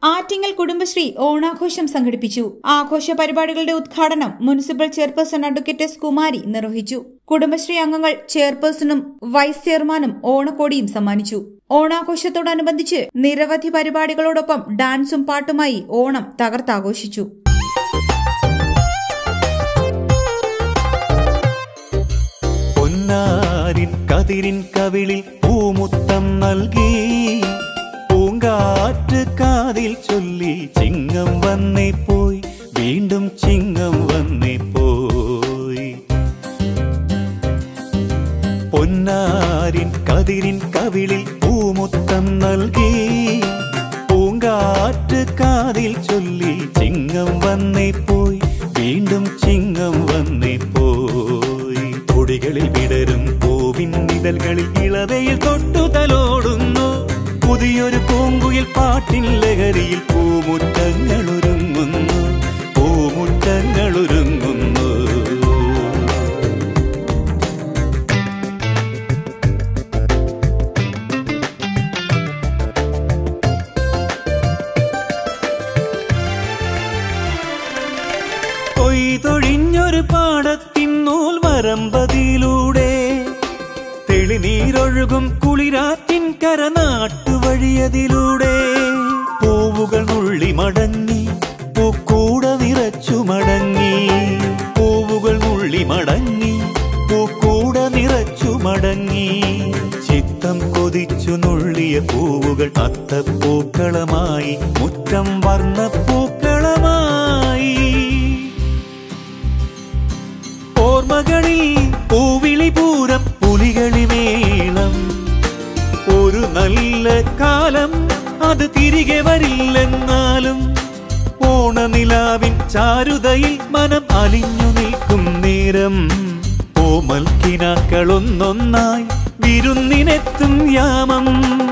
ആറ്റിങ്ങൽ കുടുംബശ്രീ ഓണാഘോഷം സംഘടിപ്പിച്ചു ആഘോഷ പരിപാടികളുടെ ഉദ്ഘാടനം municipal chairperson advocate S Kumari നിർവഹിച്ചു കുടുംബശ്രീ അംഗങ്ങൾ ചെയർപേഴ്സണും വൈസ് ചെയർമാനും ഓണക്കോടിയും സമ്മാനിച്ചു ഓണാഘോഷത്തോടനുബന്ധിച്ച് നിരവധി പരിപാടികളോടൊപ്പം ഡാൻസും പാട്ടുമായി ഓണം തകർത്താഘോഷിച്ചു പൊന്നാരിൻ കതിരിൻ കവിളിൽ പൂമുത്തം നൽകി പൂങ്കാറ്റ് കാതിൽ ചൊല്ലി ചിങ്ങം വന്നേ പോയി വീണ്ടും ചിങ്ങം വന്നേ പോയി പൊന്നാരിൻ കതിരിൻ കവിളിൽ പൂമുത്തം നൽകി പൂങ്കാറ്റ് കാതിൽ ചൊല്ലി ചിങ്ങം വന്നേ പോയി വീണ്ടും ചിങ്ങം വന്നേ പോയി തൊടികളിൽ വിടരും പൂവിൻ നിഴൽകളിൽ ഇളവയിൽ തൊട്ടു തലോടുന്നു പുതിയൊരു പൂങ്കുയിൽ പാട്ടിൻ ലഹരിയിൽ പൂമുറ്റങ്ങൾ ഒരുങ്ങുന്നു പൂമുറ്റങ്ങൾ ഒരുങ്ങുന്നു കൊയ്തൊഴിഞ്ഞൊരു പാടത്തിൻ നൂൽ വരമ്പതിയിലൂടെ തെളിനീരൊഴുകും കുളിരാറ്റിൻ കരനാട്ടുവഴിയതിലൂടെ പൂവുകൾ നുള്ളി മടങ്ങി പൂക്കൂട നിറച്ചു മടങ്ങി പൂവുകൾ നുള്ളി മടങ്ങി പൂക്കൂട നിറച്ചു മടങ്ങി ചിത്തം കൊതിച്ചു നുള്ളിയ പൂവുകൾ അത്തപ്പൂക്കളമായി മുറ്റം വർണ്ണപ്പൂക്കളമായി ഓർമ്മകളിൽ പൂവിളി പൂരം പുലികളി മേളം ഒരു നല്ല കാലം അത് തിരികെ വരില്ലെന്നാലും ഓണനിലാവിൻ ചാരുതയിൽ മനം അലിഞ്ഞു നിൽക്കും നേരം ഓമൽക്കിനാക്കളൊന്നൊന്നായി വിരുന്നിനെത്തും യാമം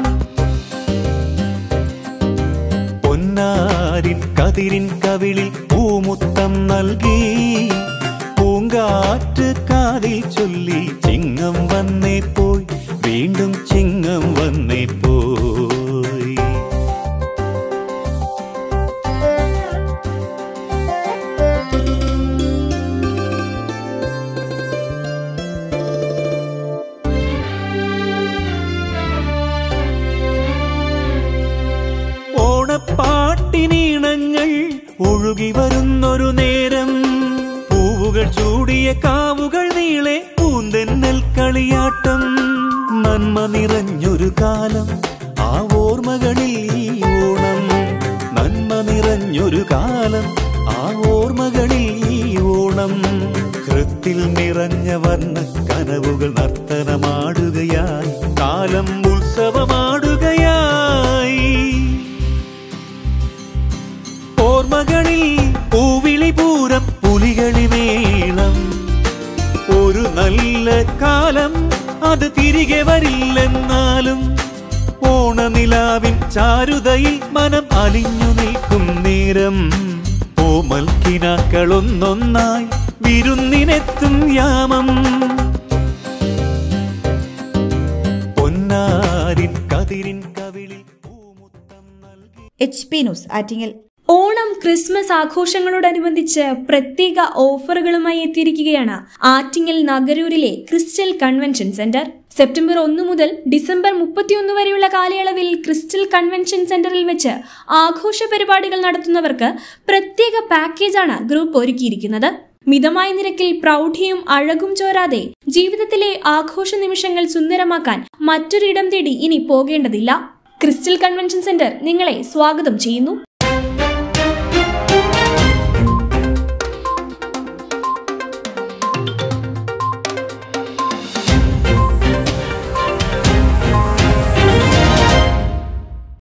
പൊന്നാരിൻ കതിരിൻ കവിളിൽ പൂമുത്തം നൽകി പൂങ്കാറ്റ് കാതിൽ ചൊല്ലി ചിങ്ങം വന്നേ പോയി വീണ്ടും ചിങ്ങം വന്നേ പോയി ഓണപ്പാട്ടിനീണങ്ങൾ ഒഴുകി വരുന്നൊരു നേരം പൂവുകൾ ചൂടിയ കാവുകൾ നീളെ പൂന്തെന്നൽ കളിയാട്ടം നന്മ നിറഞ്ഞൊരു കാലം ആ ഓർമ്മകളിൽ ഈ ഓണം നന്മ നിറഞ്ഞൊരു കാലം ആ ഓർമ്മകളിൽ ഈ ഓണം കൃത്തിൽ നിറഞ്ഞ വർണ്ണ കനവുകൾ നർത്തനമാടുകയായി കാലം ഉത്സവമാടുകയായി ഓർമ്മകളിൽ പൂവിളി പൂരം പുലികളി മേളം ഒരു നല്ല കാലം അത് തിരികെ വരില്ലെന്നാലും ഓണനിലാവിൻ ചാരുതയിൽ മനം അലിഞ്ഞു നിൽക്കും നേരം ഓമൽക്കിനാക്കളൊന്നൊന്നായി വിരുന്നിനെത്തും യാമം പൊന്നാരിൻ കതിരിൻ കവിളിൽ പൂമുത്തം നൽകി H P news Attingal Onam Christmas ആഘോഷങ്ങളോടനുബന്ധിച്ച് പ്രത്യേക ഓഫറുകളുമായി എത്തിയിരിക്കുകയാണ് ആറ്റിങ്ങൽ നഗരൂരിലെ ക്രിസ്റ്റൽ കൺവെൻഷൻ സെന്റർ സെപ്റ്റംബർ ഒന്ന് മുതൽ ഡിസംബർ മുപ്പത്തിയൊന്ന് വരെയുള്ള കാലയളവിൽ ക്രിസ്റ്റൽ കൺവെൻഷൻ സെന്ററിൽ വെച്ച് ആഘോഷ പരിപാടികൾ നടത്തുന്നവർക്ക് പ്രത്യേക പാക്കേജാണ് ഗ്രൂപ്പ് ഒരുക്കിയിരിക്കുന്നത് മിതമായ നിരക്കിൽ പ്രൗഢിയും അഴകും ചോരാതെ ജീവിതത്തിലെ ആഘോഷ നിമിഷങ്ങൾ സുന്ദരമാക്കാൻ മറ്റൊരിടം തേടി ഇനി പോകേണ്ടതില്ല ക്രിസ്റ്റൽ കൺവെൻഷൻ സെന്റർ നിങ്ങളെ സ്വാഗതം ചെയ്യുന്നു